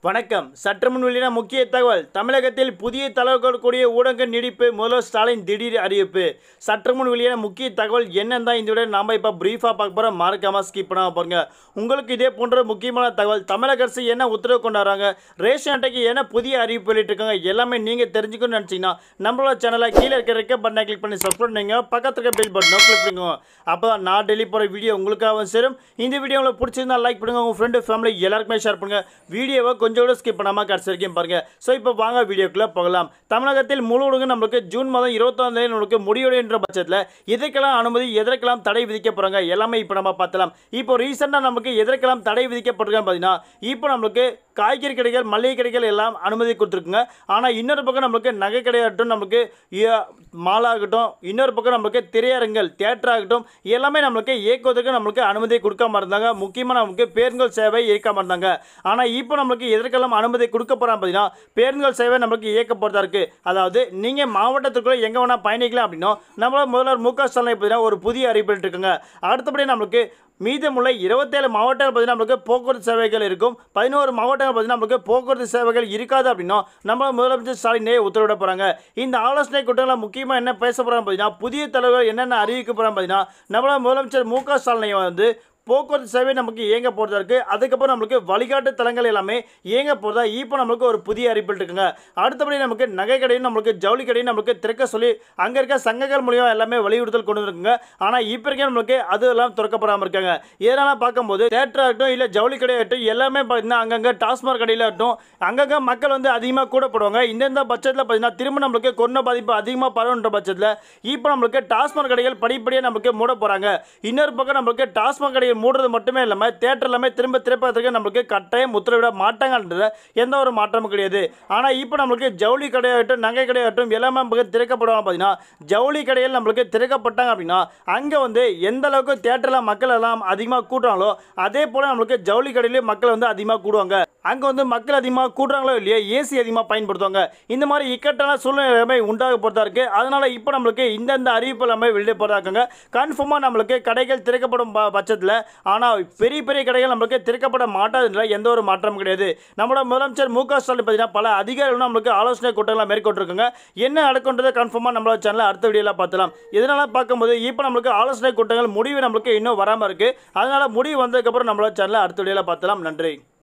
வணக்கம் சற்று முன் வெளியான முக்கிய தகவல் தமிழகத்தில் புதிய தலைவர்கள் கூடிய ஊடக நீடிப்பு முதல்வர் ஸ்டாலின் திடீர் அறிவிப்பு சற்று முன் வெளியான முக்கிய தகவல் என்னன்னு தான் இந்த விட நாம் இப்போ பிரீஃபாக பார்க்க போகிறோம் மறக்காம ஸ்கிப் பண்ணாம பாருங்க உங்களுக்கு இதே போன்ற முக்கியமான தகவல் தமிழக அரசு என்ன உத்தரவு கொண்டு வராங்க ரேஷன் அட்டைக்கு என்ன புதிய அறிவிப்பு வெளியிட்டிருக்காங்க எல்லாமே நீங்கள் தெரிஞ்சுக்கணும்னு நினச்சிங்கன்னா நம்மளோட சேனலை கீழே இருக்க ரெக்க பட்டனை கிளிக் பண்ணி சப்ஸ்கிரைப் பண்ணுங்க பக்கத்துல இருக்க பெல் பட்டனை கிளிக் பண்ணுங்க அப்போ தான் நான் டெய்லி போகிற வீடியோ உங்களுக்காக சேரும் இந்த வீடியோ உங்களுக்கு பிடிச்சிருந்தா லைக் பண்ணுங்க உங்கள் ஃப்ரெண்டு ஃபேமிலி எல்லாருக்குமே ஷேர் பண்ணுங்க வீடியோவை கொஞ்சம் கூட ஸ்கிப் பண்ணாமல் கடைசி வரைக்கும் பாருங்க ஸோ இப்போ வாங்க வீடியோக்குள்ளே போகலாம் தமிழகத்தில் முழு ஊடகம் நம்மளுக்கு ஜூன் மாதம் இருபத்தாம் தேதி நம்மளுக்கு முடிவடைகின்ற பட்சத்தில் எதற்கெல்லாம் அனுமதி எதற்கெல்லாம் தடை விதிக்க போகிறாங்க எல்லாமே இப்போ நம்ம பார்த்தலாம் இப்போ ரீசெண்டாக நமக்கு எதற்கெல்லாம் தடை விதிக்கப்பட்டிருக்கான்னு பார்த்தீங்கன்னா இப்போ நம்மளுக்கு காய்கறி கடைகள் மளிகை கடைகள் எல்லாம் அனுமதி கொடுத்துருக்குங்க ஆனால் இன்னொரு பக்கம் நம்மளுக்கு நகை கடையாகட்டும் நம்மளுக்கு இய- மாலாகட்டும் இன்னொரு பக்கம் நம்மளுக்கு திரையரங்கள் தியேட்டர் ஆகட்டும் எல்லாமே நம்மளுக்கு இயக்குவதற்கு நம்மளுக்கு அனுமதி கொடுக்காம இருந்தாங்க முக்கியமாக நமக்கு பேருந்துகள் சேவை இயக்காம இருந்தாங்க ஆனால் இப்போ நம்மளுக்கு எதற்கெல்லாம் அனுமதி கொடுக்க போகிறாங்க பார்த்தீங்கன்னா பேருந்துகள் சேவை நம்மளுக்கு இயக்க போகிறதா இருக்குது அதாவது நீங்கள் மாவட்டத்துக்குள்ளே எங்கே வேணால் பயணிக்கலாம் அப்படின்னா நம்மளோட முதல்வர் மு க ஸ்டாலின் பார்த்தீங்கன்னா ஒரு புதிய அறிவிப்பு இருக்குங்க அடுத்தபடி நம்மளுக்கு மீதமுள்ள இருபத்தேழு மாவட்டங்கள் பார்த்தீங்கன்னா நம்மளுக்கு போக்குவரத்து சேவைகள் இருக்கும் பதினோரு மாவட்டங்கள் பார்த்தீங்கன்னா நம்மளுக்கு போக்குவரத்து சேவைகள் இருக்காது அப்படின்னா நம்ம முதலமைச்சர் ஸ்டாலினே உத்தரவிட போகிறாங்க இந்த ஆலோசனை கூட்டங்களில் முக்கியமாக என்ன பேச போகிறாங்க பார்த்தீங்கன்னா புதிய தலைவர்கள் என்னென்ன அறிவிக்க போகிறாங்க பார்த்தீங்கன்னா நம்மளோட முதலமைச்சர் மு க ஸ்டாலினை வந்து போக்குவரத்து சேவை நமக்கு இயங்க போகிறதா இருக்குது அதுக்கப்புறம் நம்மளுக்கு வழிகாட்டு தலங்கள் எல்லாமே இயங்க போகிறதா இப்போ நம்மளுக்கு ஒரு புதிய அறிவிப்பு இருக்குங்க அடுத்தபடி நமக்கு நகை கடையும் நம்மளுக்கு ஜவுளி கடையும் நம்மளுக்கு திறக்க சொல்லி அங்கே இருக்க சங்கங்கள் மூலியம் எல்லாமே வலியுறுத்தல் கொண்டு இருக்குங்க ஆனால் இப்போ இருக்க நம்மளுக்கு அது எல்லாம் திறக்கப்படாமல் இருக்காங்க இதனால் பார்க்கும்போது தேட்டர் ஆகட்டும் இல்லை ஜவுளி கடையாகட்டும் எல்லாமே பார்த்தீங்கன்னா அங்கங்கே டாஸ்மாக் கடையில் ஆகட்டும் அங்கங்கே மக்கள் வந்து அதிகமாக கூட போடுவாங்க இந்தந்த பட்சத்தில் பார்த்தீங்கன்னா திரும்ப நம்மளுக்கு கொரோனா பாதிப்பு அதிகமாக பரவுன்ற பட்சத்தில் இப்போ நம்மளுக்கு டாஸ்மாக் கடைகள் படிப்படியாக நம்மளுக்கு மூட போகிறாங்க இன்னொரு பக்கம் நம்மளுக்கு டாஸ்மாக் கடைகள் மூடுறது மட்டுமே இல்லாமல் தேட்டர் எல்லாமே திரும்ப திறப்பதற்கு நம்மளுக்கு கட்டாயம் உத்தரவிட மாட்டாங்கன்றது எந்த ஒரு மாற்றமும் கிடையாது ஆனால் இப்போ நம்மளுக்கு ஜவுளி கடையாகட்டும் நகை கடையாகட்டும் எல்லாமே நமக்கு திறக்கப்படுவாங்க பார்த்தீங்கன்னா ஜவுளி கடையில் நம்மளுக்கு திறக்கப்பட்டாங்க அப்படின்னா அங்கே வந்து எந்த அளவுக்கு தேட்டரில் மக்கள் எல்லாம் அதிகமாக கூட்டுறாங்களோ அதே போல் நம்மளுக்கு ஜவுளி கடையிலேயே மக்கள் வந்து அதிகமாக கூடுவாங்க அங்கே வந்து மக்கள் அதிகமாக கூட்டுறாங்களோ இல்லையோ ஏசி அதிகமாக பயன்படுத்துவாங்க இந்த மாதிரி இக்கட்டான சூழ்நிலை எல்லாமே உண்டாக போகிறதா இருக்குது அதனால் இப்போ நம்மளுக்கு இந்தந்த அறிவிப்பு எல்லாமே வெளியே போகிறதா இருக்காங்க கன்ஃபார்மாக நம்மளுக்கு கடைகள் திறக்கப்படும் ப- பட்சத்தில் ஆனால் பெரிய பெரிய கடைகள் நம்மளுக்கு திறக்கப்பட மாட்டாதுன்ற எந்த ஒரு மாற்றமும் கிடையாது நம்மளோட முதலமைச்சர் மு க ஸ்டாலின் பார்த்தீங்கன்னா பல அதிகாரிகளும் நம்மளுக்கு ஆலோசனை கூட்டங்களை மேற்கொண்டிருக்காங்க என்ன நடக்குன்றதை கன்ஃபார்மாக நம்மளோட சேனலில் அடுத்த வீடியோவில் பார்த்தலாம் இதனால் பார்க்கும்போது இப்போ நம்மளுக்கு ஆலோசனை கூட்டங்கள் முடிவு நம்மளுக்கு இன்னும் வராமல் இருக்குது அதனால் முடிவு வந்ததுக்கப்புறம் நம்மளோட சேனலில் அடுத்த வீடியோவில் பார்த்தலாம் நன்றி